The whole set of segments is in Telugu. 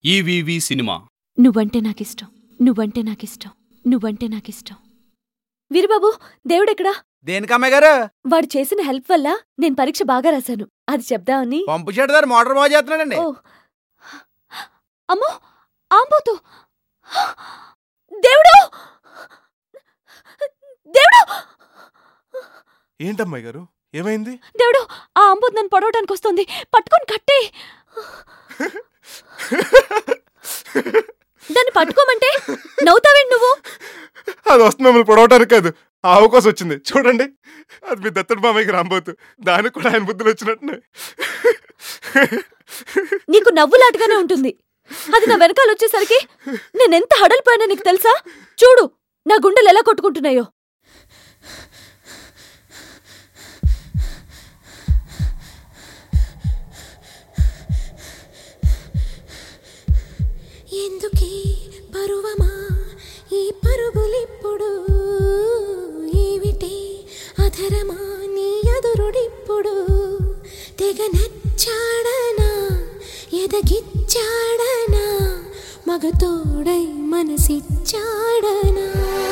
ఈవీవి సినిమా నువ్వంటే నాకిష్టం నువ్వంటే నాకిష్టం నువ్వంటే నాకిష్టం వీరబాబు దేవుడెక్కడా దేనికమ్మాయి గారు వాడు చేసిన హెల్ప్ వల్ల నేను పరీక్ష బాగా రాశాను అది చెప్దామని పంపు చెట్టు దారు మోటార్ బాగు చేస్తున్నాడండి ఓ అమ్మో ఆంబోతు దేవుడు దేవుడు ఏంటమ్మాయి గారు ఏమైంది దేవుడు ఆ ఆంబోతు నన్ను పొడవడానికి వస్తుంది పట్టుకొని కట్టే దాన్ని పట్టుకోమంటే నవ్వుతావేంటి నువ్వు అది వస్తుంది మిమ్మల్ని పొడవటానికి కాదు ఆవు కోసం వచ్చింది చూడండి అది మీ దత్తడు మామయ్యకి రాబోతు దానికి కూడా ఆయన బుద్ధులు వచ్చినట్టున్నాయి నీకు నవ్వులాటగానే ఉంటుంది అది నా వెనకాల వచ్చేసరికి నేనెంత హడలిపోయానో నీకు తెలుసా చూడు నా గుండెలు ఎలా కొట్టుకుంటున్నాయో ఎందుకీ పరువమా ఈ పరుగులిప్పుడు ఏమిటి అధరమా నీ అదురుడిప్పుడు తెగ నచ్చాడనా ఎదగిచ్చాడనా మగతోడై మనసిచ్చాడనా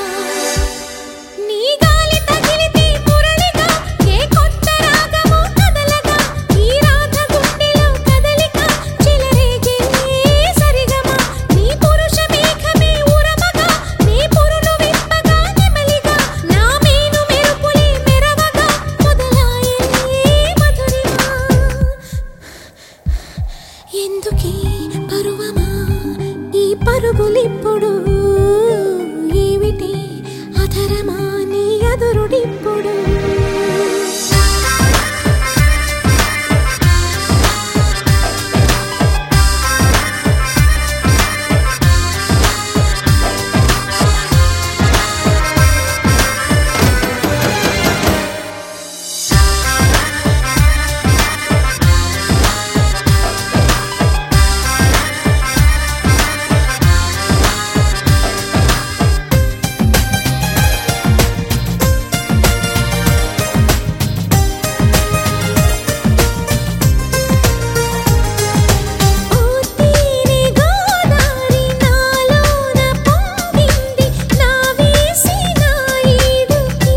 నీ గాలి తగిలితే మురళిగా ఏ కొత్త రాగమో కదలగా ఈ రాధ గుండెలో కదలిక చెలరేగే సరిగమా నీ పురుష మేఘమే ఉరమగా నీ పురులు విప్పగా నెమలిగా నా మేను మెరుపులే మెరవగా మొదలాయే మధురిమా ఎందుకీ పరువమా ఈ పరుగులిప్పుడు ఏమిటి అధరమా నీ అదురుడిప్పుడు ఓ తీరి గోదారి నాలోన పొంగింది నా వేసిన ఈడుకి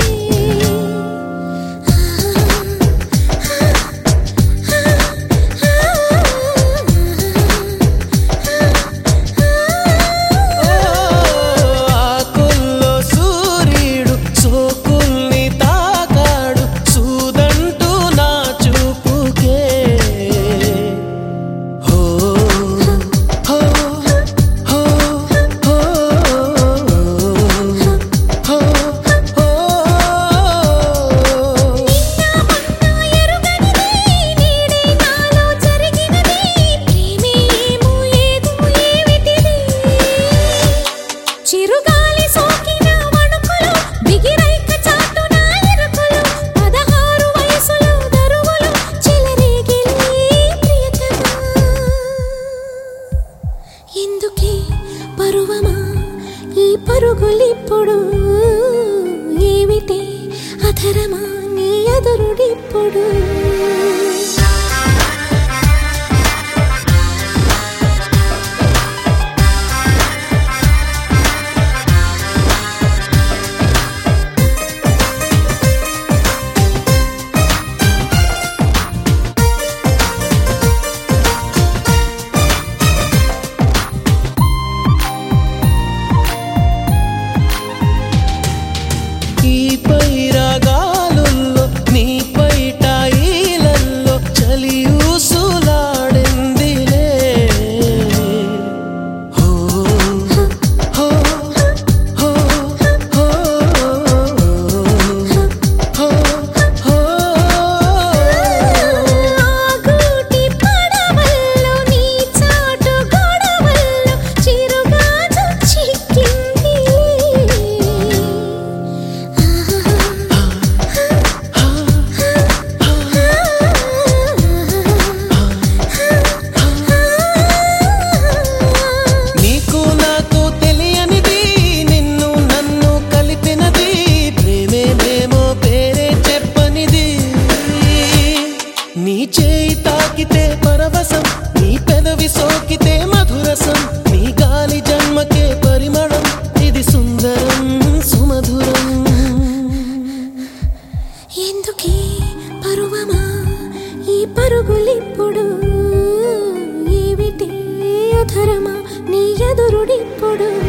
ఆకుల్లో సూర్యుడు సోకుల్ని తాకాడు సూదంటూ నా చూపుకే హో హో హో హో హో హో ఎరుగనిది నీడే నాలో జరిగినది ప్రేమేమో ఏదో ఏమిటిది చిరుగాలి సోకిన వణుకులు బిగిరైక చాటున ఎరుకులు పదహారు వయసులో దరువులు చెలరేగిలి ప్రియతమా ఎందుకే పరువమా ఈ పరుగులిప్పుడు ఏమిటి అధరమా నీ అదురుడిప్పుడు ఈ పైరాగాలుల్లో నీ పైట ఎదురుడిప్పుడు